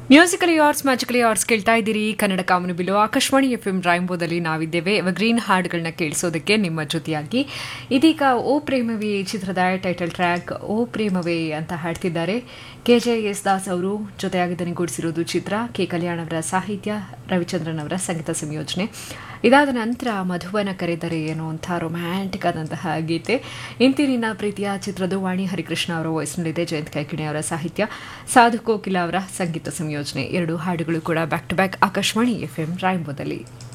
musically arts magically arts ಕೇಳ್ತಾ ಇದ್ದೀರಿ ಕನ್ನಡ ಕಾಮನು ಬಿಲು ಆಕಾಶವಾಣಿ ಎಫ್ ಎಂ ರಾಯಂಬೋದಲ್ಲಿ ನಾವಿದ್ದೇವೆ ಗ್ರೀನ್ ಹಾಡುಗಳನ್ನ ಕೇಳಿಸೋದಕ್ಕೆ ನಿಮ್ಮ ಜೊತೆಯಾಗಿ ಇದೀಗ ಓ ಪ್ರೇಮವೇ ಚಿತ್ರದ ಟೈಟಲ್ ಟ್ರ್ಯಾಕ್ ಓ ಪ್ರೇಮವೇ ಅಂತ ಹಾಡ್ತಿದ್ದಾರೆ ಕೆ ಜೆ ಎಸ್ ದಾಸ್ ಅವರು ಜೊತೆಯಾಗಿ ದನಿಗೂಡಿಸಿರೋದು ಚಿತ್ರ ಕೆ ಕಲ್ಯಾಣ್ ಅವರ ಸಾಹಿತ್ಯ ರವಿಚಂದ್ರನ್ ಅವರ ಸಂಗೀತ ಸಂಯೋಜನೆ ಇದಾದ ನಂತರ ಮಧುವನ ಕರೆದರೆ ಎನ್ನುವಂಥ ರೊಮ್ಯಾಂಟಿಕ್ ಆದಂತಹ ಗೀತೆ ಇಂತಿನಿನ ಪ್ರೀತಿಯ ಚಿತ್ರದ ವಾಣಿ ಹರಿಕೃಷ್ಣ ಅವರ ವಾಯ್ಸ್ನಲ್ಲಿದೆ ಜಯಂತ್ ಕೈಕಿಣಿ ಅವರ ಸಾಹಿತ್ಯ ಸಾಧು ಕೋಕಿಲ ಅವರ ಸಂಗೀತ ಸಂಯೋಜನೆ ಎರಡು ಹಾಡುಗಳು ಕೂಡ back to back Akashvani F M ರಾಯಂಬೋದಲ್ಲಿ